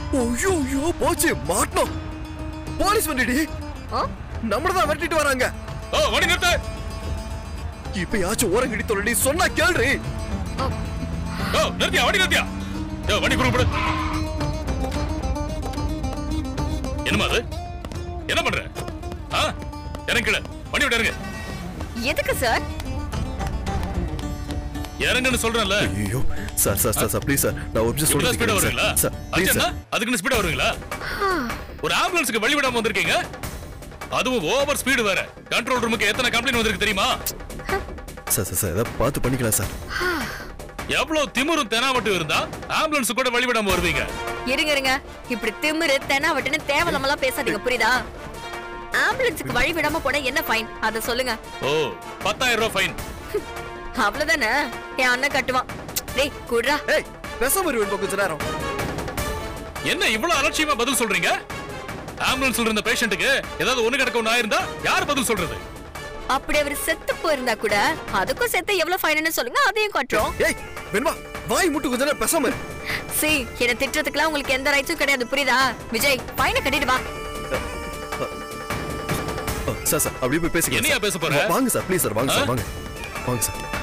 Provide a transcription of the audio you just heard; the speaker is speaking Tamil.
ஐயோ ஐயோ போச்சு மாட்டோம் போலீஸ் வண்டிடி ஆ? நம்மள தான் விரட்டிட்டு வராங்க ஓ வண்டி நிறுத்து இப்பயாச்சும் ஓரங்கடி தொல்லடி சொன்னா கேள்றி ஓ நிறுத்தியா வண்டி நிறுத்தியா ஓ வண்டி குறுப்பிடு என்னமா அது என்ன பண்ற ஆ இறங்கல வண்டி விட்டு இறங்கு எதுக்கு சார் இறங்குன்னு சொல்றேன்ல ஐயோ sir sir sir sir please sir நான் ஒரு நிமிஷம் இவ்வளவு ஸ்பீடா சொல்லிட்டு வருவீங்களா சார் ப்ளீஸ் அச்சா, சார் அதுக்குன்னு ஸ்பீடா வருவீங்களா ஒரு ஆம்புலன்ஸுக்கு வழி விடாம வந்திருக்கீங்க அதுவும் ஓவர் ஸ்பீடு வேற கண்ட்ரோல் ரூமுக்கு எத்தனை கம்ப்ளைண்ட் வந்திருக்கு தெரியுமா சார் சார் சார் ஏதாவது பார்த்து பண்ணிக்கலாம் சார் எவ்வளவு திமிரும் தெனாவட்டும் இருந்தா ஆம்புலன்ஸ் கூட வழி விடாம வருவீங்க இருங்க இருங்க இப்படி திமிரு தெனாவட்டுன்னு தேவையில்லாமலாம் பேசாதீங்க புரியுதா ஆம்புலன்ஸுக்கு வழி விடாம போனா என்ன ஃபைன் அத சொல்லுங்க ஓ பத்தாயிரம் ரூபாய் ஃபைன் அவ்வளவுதானே என் அண்ணன் கட்டுவான் டேய் குடுறா ஏய் பேசாம இருவேன் கொஞ்ச நேரம் என்ன இவ்வளவு அலட்சியமா பதில் சொல்றீங்க ஆம்புலன்ஸ்ல இருந்த பேஷண்ட்டுக்கு ஏதாவது ஒண்ணு கிடக்க ஒண்ணு ஆயிருந்தா யார் பதில் சொல்றது அப்படி அவர் செத்து போயிருந்தா கூட அதுக்கும் செத்து எவ்வளவு ஃபைன்னு சொல்லுங்க அதையும் கட்டுறோம் ஏய் வெண்பா வாய் முட்டு கொஞ்ச நேரம் பேசாம இரு சி என்ன திட்டத்துக்குலாம் உங்களுக்கு எந்த ரைட்ஸும் கிடையாது புரியுதா விஜய் ஃபைனை கட்டிட்டு வா சார் சார் அப்படியே போய் பேசுங்க என்னையா சார். பேச போற? வாங்க சார் ப்ளீஸ் சார் வாங்க ஆ? சார் வாங்க வாங்க சார்